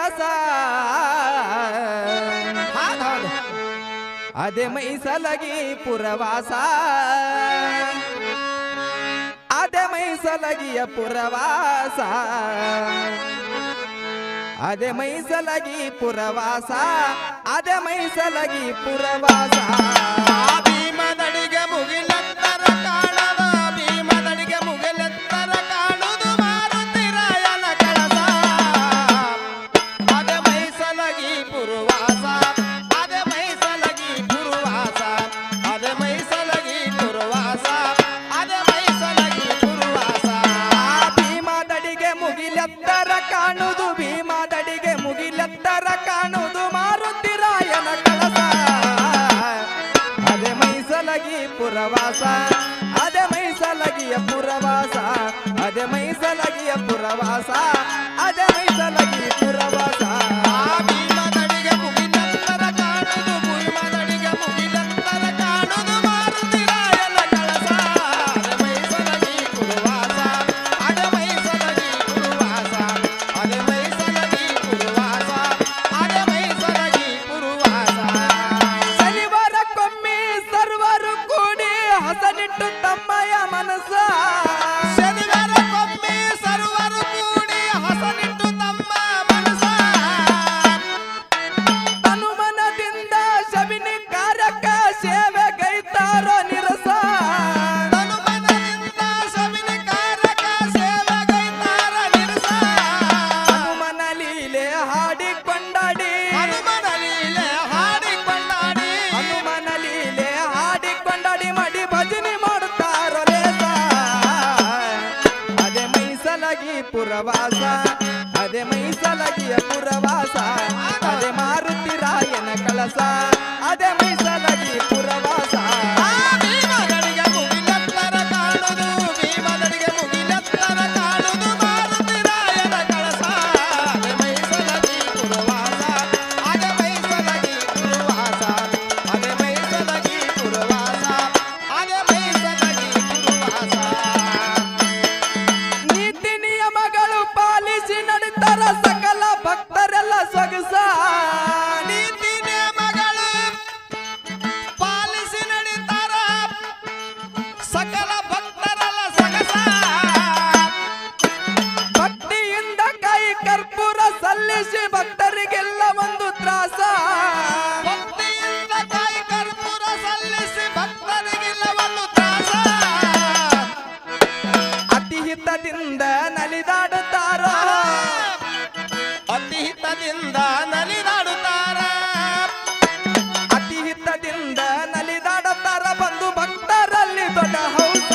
ಕಳಸ ಹೌದ್ ಹೌದು ಅದೇ ಮೈಸಲಗಿ ಪುರವಾಸ ಅದೇ ಮೈಸಲಗಿಯ ಪುರವಾಸ ಅದೇ ಮೈಸಲಗಿ ಪುರವಾಸ ಅದೇ ಮೈಸಲಗಿ ಪುರವಾಸ ಆ ಭೀಮನಡಿಗೆ ಮುಗಿಲೆತ್ತರ ಕಾಣದ ಭೀಮನಡಿಗೆ ಮುಗಿಲೆತ್ತರ ಕಾಣುದು ಮಾರುತಿರಾಯನ ಕಳಸ ಅದೆ ಮೈಸಲಗಿ ಪುರುವಾಸ ಅದೆ ಮೈಸಲಗಿ ಪುರುವಾಸ ಅದೆ ಮೈಸಲಗಿ ಪುರುವಾಸ ಅದೆ ಮೈಸಲಗಿ ಪುರುವಾಸ ಆ ಭೀಮದಡಿಗೆ ಮುಗಿಲೆತ್ತರ ಕಾಣುದು ಭೀಮದಡಿಗೆ ಮುಗಿಲೆತ್ತರ ಕಾಣುದು ಮಾರುತಿರಾಯನ ಕಳಸ ಅದೇ ಮೈಸಲಗಿ ಪುರವಾಸ ಅದೇ ಮೈಸಲಗಿಯ ಪುರವಾಸ ಅದೇ ಮೈಸಲಗಿಯ ಪುರವಾಸ ಅದೇ ಮೈಸಲಗಿ ಪುರವಾಸ ಆ ಭೀಮನಡಿಗೆ ಮುಗಿಲೆತ್ತರ ಕಾಣುದು ಭೀಮನಡಿಗೆ ಮುಗಿಲೆತ್ತರ ಕಾಣುದು ಮಾರುತಿರಾಯನ ಕಳಸ ಅದೆ ಮೈಸಲಗಿ ಪುರುವಾಸ ಅದೆ ಮೈಸಲಗಿ ಪುರುವಾಸ ಅದೆ ಮೈಸಲಗಿ ಪುರುವಾಸ ಅದೆ ಮೈಸಲಗಿ ಪುರುವಾಸ ಶನಿವಾರಕ್ಕೊಮ್ಮೆ ಸರ್ವರು ಕೂಡಿ ಹಸನಿಟ್ಟು ತಮ್ಮಯ ಮನಸ್ಸ ಶನಿವಾರಕ್ಕೊಮ್ಮೆ ಸರ್ವರು ಕೂಡಿ ಹಸನಿಟ್ಟು ತಮ್ಮ ಮನಸ ಹನುಮನದಿಂದ ಶಬಿನಿ ಕಾರ್ಯಕ್ಕ ಸೇವೆ ಗೈತಾರೋ ನಿರಸ ತನುಮನದಿಂದ ಶಬಿನಿ ಕಾರಕ ಸೇವಗೈತಾರ ನಿರಸ ಹನುಮನ ಲೀಲೆ ಹಾಡಿ ಕೊಂಡಾಡಿ ಹನುಮನ ಲೀಲೆ ಹಾಡಿಕೊಂಡಾಡಿ ಹನುಮನ ಲೀಲೆ ಹಾಡಿ ಕೊಂಡಾಡಿ ಮಾಡಿ ಭಜನೆ ಮಾಡುತ್ತಾರೋ ಲೇಸ ಅದೇ ಮೈಸಲಗಿ ಪುರವಾಸ ಅದೇ ಮೈಸಲಗಿಯ ಪುರವಾಸ ಅದೇ ಮಾರುತಿ ರಾಯನ ಕಳಸ ಅದೇ ಮೈಸಲಗಿ ಪುರವಾಸ ಆ ಭೀಮನಡಿಗೆ ಮುಗಿಲೆತ್ತರ ಕಾಣುದು ಭೀಮನಡಿಗೆ ಮುಗಿಲೆತ್ತರ ಕಾಣುದು ಮಾರುತಿರಾಯನ ಕಳಸ ಅದೆ ಮೈಸಲಗಿ ಪುರವಾಸ ಅದೆ ಮೈಸಲಗಿ ಪುರವಾಸ ಅದೆ ಮೈಸಲಗಿ ಪುರವಾಸ ಅದೆ ಮೈಸಲಗಿ ಪುರವಾಸ ನೀತಿ ನಿಯಮಗಳು ಪಾಲಿಸಿ ನಡೀತಾರ ಸಕಲ ಭಕ್ತರೆಲ್ಲ ಸೊಗಸ ನೀತಿ ನಿಯಮಗಳು ಪಾಲಿಸಿ ನಡೀತಾರ ಸಕಲ ಭಕ್ತರಲ್ಲ ಸಗಸ ಭಕ್ತಿಯಿಂದ ಕೈ ಕರ್ಪೂರ ಸಲ್ಲಿಸಿ ಭಕ್ತರಿಗೆಲ್ಲ ಒಂದು ತ್ರಾಸ ಭಕ್ತಿಯಿಂದ ಕಾಯಿ ಕರ್ಪೂರ ಸಲ್ಲಿಸಿ ಭಕ್ತರಿಗಿಲ್ಲ ಒಂದು ತ್ರಾಸ ಅತಿ ಹಿತದಿಂದ ನಲಿದಾಡುತ್ತಾರ ಅತಿ ಹಿತದಿಂದ ನಲಿದಾಡುತ್ತಾರ ಅತಿ ಹಿತದಿಂದ ನಲಿದಾಡುತ್ತಾರ ಬಂದು ಭಕ್ತರಲ್ಲಿ ದೊಡ್ಡ ಹೌಸ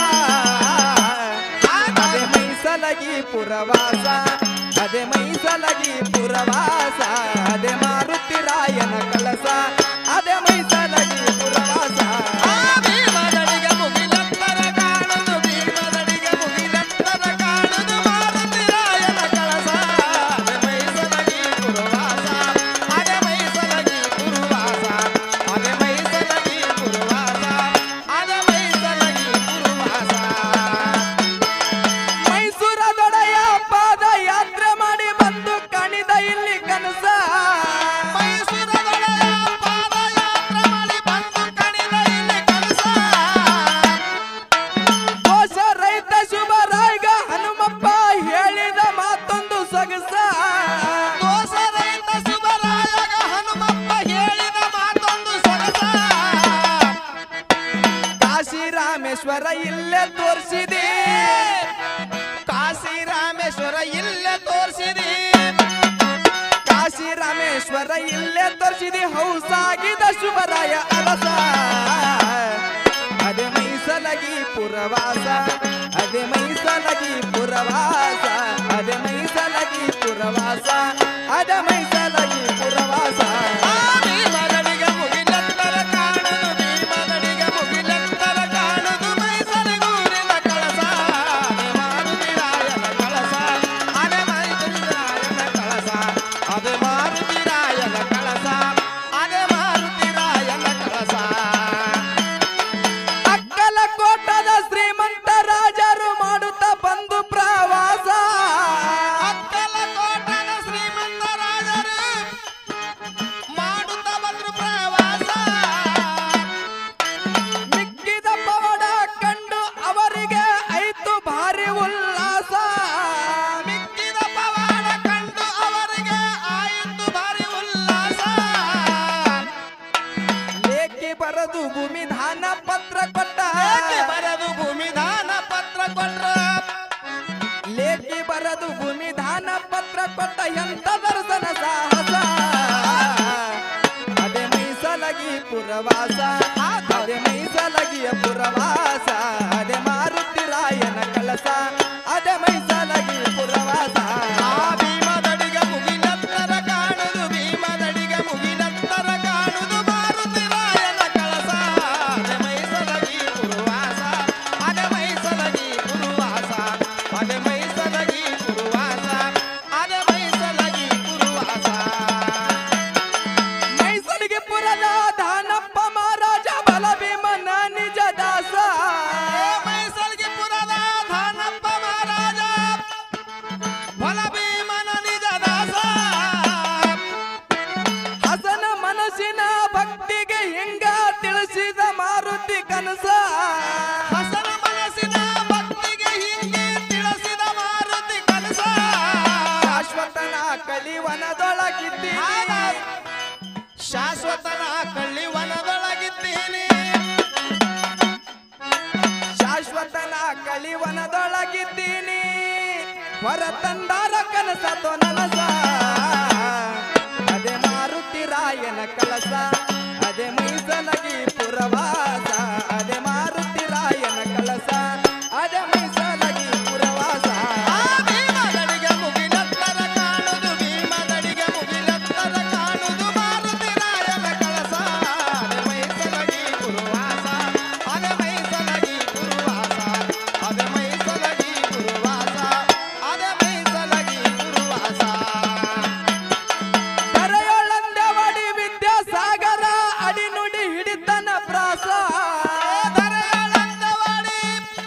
ಅದೇ ಮೈಸಲಗಿ ಪುರವಾಸ ಅದೇ ಮೈಸಲಗಿ ಪುರವಾಸ ಅದೇ ಮಾರುತಿ ರಾಯನ ಕಳಸ ಅದೇ ಮೈಸಲಗಿ ಪುರವಾಸ ಆ ಭೀಮನಡಿಗೆ ಮುಗಿಲೆತ್ತರ ಕಾಣುದು ಭೀಮನಡಿಗೆ ಮುಗಿಲೆತ್ತರ ಕಾಣುದು ಮಾರುತಿರಾಯನ ಕಳಸ ಅದೆ ಮೈಸಲಗಿ ಪುರವಾಸ ಅದೆ ಮೈಸಲಗಿ ಪುರವಾಸ ಅದೆ ಮೈಸಲಗಿ ಪುರವಾಸ ಅದೆ ಮೈಸಲಗಿ ಪುರವಾಸ ಮೈಸೂರ ದೊಡೆಯ ಪಾದಯಾತ್ರೆ ಮಾಡಿ ಬಂದು ಕಣಿದ ಇಲ್ಲಿ ಕನಸ ಮೈಸೂರದೊಡೆಯ ಪಾದಯಾತ್ರೆ ಮಾಡಿ ಬಂದು ಕಣಿದ ಇಲ್ಲಿ ಕನಸ ದೋಷ ರೈತ ಶುಭರಾಯ್ಗ ಹನುಮಪ್ಪ ಹೇಳಿದ ಮಾತೊಂದು ಸೊಗಸ ದೋಸರೈತ ಶುಭರಾಯಗ ಹನುಮಪ್ಪ ಹೇಳಿದ ಮಾತೊಂದು ಸೊಗಸ ಕಾಶಿ ರಾಮೇಶ್ವರ ಇಲ್ಲೇ ತೋರಿಸಿದೆ ಕಾಶಿ ರಾಮೇಶ್ವರ ಇಲ್ಲೇ ತೋರಿಸಿದಿ ಕಾಶಿ ರಾಮೇಶ್ವರ ಇಲ್ಲೇ ತೋರಿಸಿದೆ ಹೌಸಾಗಿದ ಶುಭರಾಯ ಅರಸ ಅದೇ ಮೈಸಲಗಿ ಪುರವಾಸ ಅದೇ ಮೈಸಲಗಿ ಪುರವಾಸ ಅದೇ ಮೈಸಲಗಿ ಪುರವಾಸ ಅದೇ ಮೈಸಲಗಿ ಪುರವಾಸ ಆ ಭೀಮನಡಿಗೆ ಮುಗಿಲೆತ್ತರ ಕಾಣುದು ಭೀಮನಡಿಗೆ ಮುಗಿಲೆತ್ತರ ಕಾಣುದು ಮೈಸಲಗೂರಿನ ಕಳಸ ಅದೆ ಮಾರುತಿರಾಯನ ಕಳಸ ಅದೆ ಮೈಸೂರಾಯನ ಕಳಸ ಅದೆ ಮಾರುತಿರಾಯನ ಕಳಸ ಅದೆ ಮಾರುತಿರಾಯನ ಕಳಸ ಅಕ್ಕಲ ಕೋಟದ ಶ್ರೀಮಂತ ರಾಜರು ಮಾಡುತ್ತಾ ಬಂದು ಪ್ರವಾಸ ಅಕ್ಕಲ ಕೋಟದ ಶ್ರೀಮಂತ ರಾಜರು ವನದೊಳಗಿದ್ದೀನಿ ಶಾಶ್ವತನ ಕಳ್ಳಿ ವನದೊಳಗಿದ್ದೀನಿ ಶಾಶ್ವತನ ಕಳಿವನದೊಳಗಿದ್ದೀನಿ ಹೊರ ತಂದಾರ ಕನಸತೋ ನನಸ ಅದೇ ಮಾರುತಿ ರಾಯನ ಕಳಸ ಅದೇ ಮೈಸಲಗಿ ಪುರವಾಸ ಅದೇ ಮಾರುತಿ ರಾಯನ ಕಳಸ ಅದೇ ಮೈಸಲಗಿ ಪುರವಾಸ ಆ ಭೀಮದಡಿಗೆ ಮುಗಿಲತ್ತರ ಕಾಣುದು ಭೀಮದಡಿಗೆ ಮುಗಿಲತ್ತರ ಕಾಣುದು ಮಾರುತಿ ರಾಯನ ಕಳಸ ಅದೆ ಮೈಸಲಗಿ ಗುರುವಾಸ ಅದೆ ಮೈಸಲಗಿ ಗುರುವಾಸ ಅದೆ ಮೈಸಲಗಿ ಗುರುವಾಸ ಅದೆ ಮೈಸಲಗಿ ಗುರುವಾಸ ಕರೆಯೊಳಂದವಡಿ ವಿದ್ಯಾಸಾಗರ ಅಡಿನುಡಿ ಹಿಡಿತನ ಪ್ರಾಸ ಧರೆಯೊಳಂದವಾಡಿ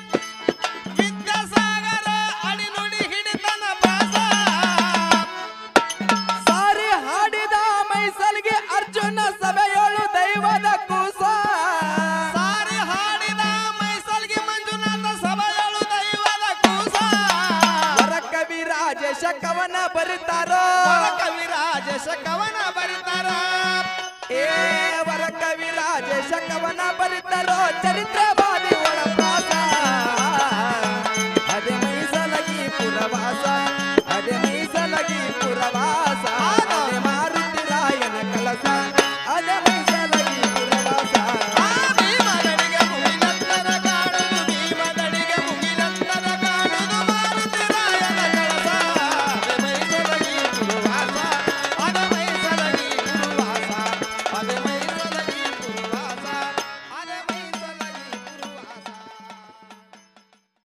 ವಿದ್ಯಾಸಾಗರ ಅಡಿನುಡಿ ಹಿಡಿತನ ಪ್ರಾಸ ಸಾರಿ ಹಾಡಿದ ಮೈಸಲ್ಗೆ ಅರ್ಜುನ ಸಭೆಯೋಳು ದೈವದ ಕೂಸ ಸಾರಿ ಹಾಡಿದ ಮೈಸಲ್ಗಿ ಮಂಜುನಾಥ ಸಭೆಗಳು ದೈವದ ಕೂಸ ವರ ಕವಿ ರಾಜೇಶ ಕವನ ಬರಿತಾರೋ ವರ ಕವಿ ರಾಜೇಶ ಕವನ ಬರಿತಾರ ಏ ವರ ಕವಿ ರಾಜೇಶ ಕವನ ಬರಿತಾರೋ ಚರಿತ್ರೆ ಬಾದಿ ಒಳ